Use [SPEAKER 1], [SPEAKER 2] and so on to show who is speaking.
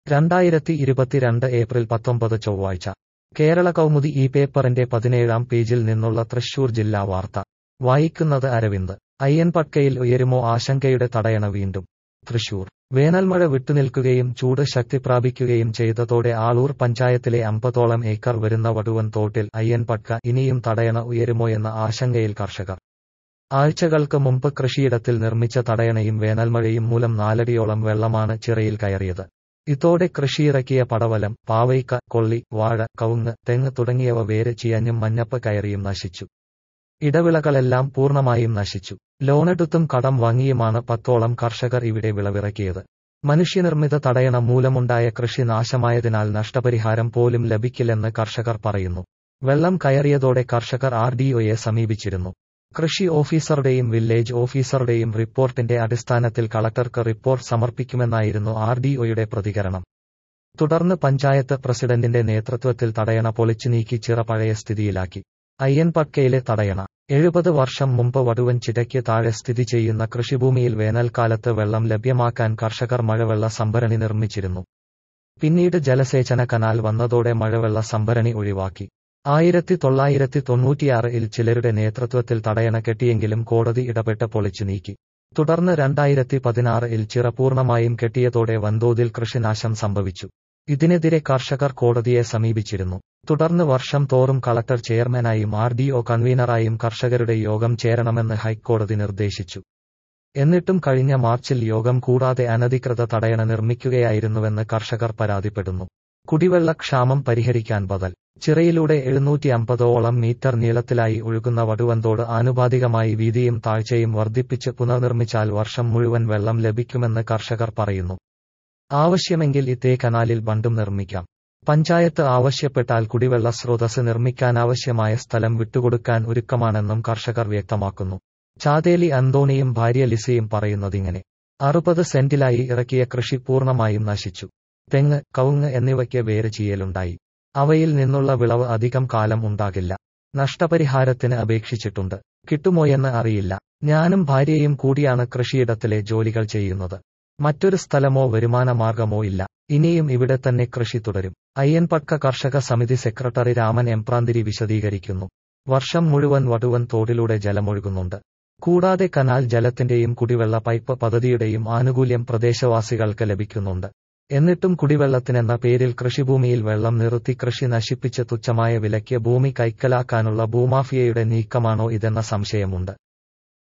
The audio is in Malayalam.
[SPEAKER 1] രണ്ടായിരത്തി ഇരുപത്തിരണ്ട് ഏപ്രിൽ പത്തൊമ്പത് ചൊവ്വാഴ്ച കേരള കൗമുദി ഈ പേപ്പറിന്റെ പതിനേഴാം പേജിൽ നിന്നുള്ള തൃശൂർ ജില്ലാ വാർത്ത വായിക്കുന്നത് അരവിന്ദ് അയ്യൻപട്കയിൽ ഉയരുമോ ആശങ്കയുടെ തടയണ വീണ്ടും തൃശൂർ വേനൽമഴ വിട്ടുനിൽക്കുകയും ചൂട് ശക്തി പ്രാപിക്കുകയും ചെയ്തതോടെ ആളൂർ പഞ്ചായത്തിലെ അമ്പതോളം ഏക്കർ വരുന്ന വടുവൻ തോട്ടിൽ അയ്യൻപട്ക ഇനിയും തടയണ ഉയരുമോയെന്ന ആശങ്കയിൽ കർഷകർ ആഴ്ചകൾക്ക് മുമ്പ് കൃഷിയിടത്തിൽ നിർമ്മിച്ച തടയണയും വേനൽമഴയും മൂലം നാലടിയോളം വെള്ളമാണ് ചിറയിൽ കയറിയത് ഇതോടെ കൃഷിയിറക്കിയ പടവലം പാവയ്ക്ക കൊള്ളി വാഴ കവുങ്ങ് തെങ്ങ് തുടങ്ങിയവ വേര് ചിയഞ്ഞും മഞ്ഞപ്പ് കയറിയും നശിച്ചു ഇടവിളകളെല്ലാം പൂർണ്ണമായും നശിച്ചു ലോണെടുത്തും കടം വാങ്ങിയുമാണ് പത്തോളം കർഷകർ ഇവിടെ വിളവിറക്കിയത് മനുഷ്യനിർമ്മിത തടയണ മൂലമുണ്ടായ കൃഷി നാശമായതിനാൽ നഷ്ടപരിഹാരം പോലും ലഭിക്കില്ലെന്ന് കർഷകർ പറയുന്നു വെള്ളം കയറിയതോടെ കർഷകർ ആർ ഡിഒയെ സമീപിച്ചിരുന്നു കൃഷി ഓഫീസറുടെയും വില്ലേജ് ഓഫീസറുടെയും റിപ്പോർട്ടിന്റെ അടിസ്ഥാനത്തിൽ കളക്ടർക്ക് റിപ്പോർട്ട് സമർപ്പിക്കുമെന്നായിരുന്നു ആർ ഡിഒയുടെ പ്രതികരണം തുടർന്ന് പഞ്ചായത്ത് പ്രസിഡന്റിന്റെ നേതൃത്വത്തിൽ തടയണ പൊളിച്ചു നീക്കി ചിറ പഴയ സ്ഥിതിയിലാക്കി അയ്യൻപട്കയിലെ തടയണ എഴുപത് വർഷം മുമ്പ് വടുവൻ ചിതയ്ക്ക് താഴെ സ്ഥിതി ചെയ്യുന്ന കൃഷിഭൂമിയിൽ വേനൽക്കാലത്ത് വെള്ളം ലഭ്യമാക്കാൻ കർഷകർ മഴവെള്ള സംഭരണി നിർമ്മിച്ചിരുന്നു പിന്നീട് ജലസേചന കനാൽ വന്നതോടെ മഴവെള്ള സംഭരണി ഒഴിവാക്കി ആയിരത്തി തൊള്ളായിരത്തി തൊണ്ണൂറ്റിയാറിൽ ചിലരുടെ നേതൃത്വത്തിൽ തടയണ കെട്ടിയെങ്കിലും കോടതി ഇടപെട്ട് പൊളിച്ചു നീക്കി തുടർന്ന് രണ്ടായിരത്തി പതിനാറിൽ ചിറ പൂർണ്ണമായും കെട്ടിയതോടെ വൻതോതിൽ കൃഷിനാശം സംഭവിച്ചു ഇതിനെതിരെ കർഷകർ കോടതിയെ സമീപിച്ചിരുന്നു തുടർന്ന് വർഷം തോറും കളക്ടർ ചെയർമാനായും ആർ ഡി ഒ കൺവീനറായും കർഷകരുടെ യോഗം ചേരണമെന്ന് ഹൈക്കോടതി നിർദ്ദേശിച്ചു എന്നിട്ടും കഴിഞ്ഞ മാർച്ചിൽ യോഗം കൂടാതെ അനധികൃത തടയണ നിർമ്മിക്കുകയായിരുന്നുവെന്ന് കർഷകർ പരാതിപ്പെടുന്നു കുടിവെള്ളക്ഷാമം പരിഹരിക്കാൻ ബദൽ ചിറയിലൂടെ എഴുന്നൂറ്റി അമ്പതോളം മീറ്റർ നീളത്തിലായി ഒഴുകുന്ന വടുവന്തോട് ആനുപാതികമായി വീതിയും താഴ്ചയും വർദ്ധിപ്പിച്ച് പുനർനിർമ്മിച്ചാൽ വർഷം മുഴുവൻ വെള്ളം ലഭിക്കുമെന്ന് കർഷകർ പറയുന്നു ആവശ്യമെങ്കിൽ ഇതേ കനാലിൽ ബണ്ടും നിർമ്മിക്കാം പഞ്ചായത്ത് ആവശ്യപ്പെട്ടാൽ കുടിവെള്ള സ്രോതസ് നിർമ്മിക്കാനാവശ്യമായ സ്ഥലം വിട്ടുകൊടുക്കാൻ ഒരുക്കമാണെന്നും കർഷകർ വ്യക്തമാക്കുന്നു ചാതേലി അന്തോണിയും ഭാര്യ ലിസയും പറയുന്നതിങ്ങനെ അറുപത് സെന്റിലായി ഇറക്കിയ കൃഷി പൂർണ്ണമായും നശിച്ചു തെങ്ങ് കവുങ്ങ് എന്നിവയ്ക്ക് വേര് ചെയ്യലുണ്ടായി അവയിൽ നിന്നുള്ള വിളവ് അധികം കാലം ഉണ്ടാകില്ല നഷ്ടപരിഹാരത്തിന് അപേക്ഷിച്ചിട്ടുണ്ട് കിട്ടുമോയെന്ന് അറിയില്ല ഞാനും ഭാര്യയും കൂടിയാണ് കൃഷിയിടത്തിലെ ജോലികൾ ചെയ്യുന്നത് മറ്റൊരു സ്ഥലമോ വരുമാന മാർഗമോ ഇല്ല ഇനിയും ഇവിടെ തന്നെ കൃഷി തുടരും അയ്യൻപട്ക കർഷക സമിതി സെക്രട്ടറി രാമൻ എംപ്രാന്തിരി വിശദീകരിക്കുന്നു വർഷം മുഴുവൻ വടുവൻ തോടിലൂടെ ജലമൊഴുകുന്നുണ്ട് കൂടാതെ കനാൽ ജലത്തിന്റെയും കുടിവെള്ള പൈപ്പ് പദ്ധതിയുടെയും ആനുകൂല്യം പ്രദേശവാസികൾക്ക് ലഭിക്കുന്നുണ്ട് എന്നിട്ടും കുടിവെള്ളത്തിനെന്ന പേരിൽ കൃഷിഭൂമിയിൽ വെള്ളം നിർത്തി കൃഷി നശിപ്പിച്ച് തുച്ഛമായ വിലയ്ക്ക് ഭൂമി കൈക്കലാക്കാനുള്ള ഭൂമാഫിയയുടെ നീക്കമാണോ ഇതെന്ന സംശയമുണ്ട്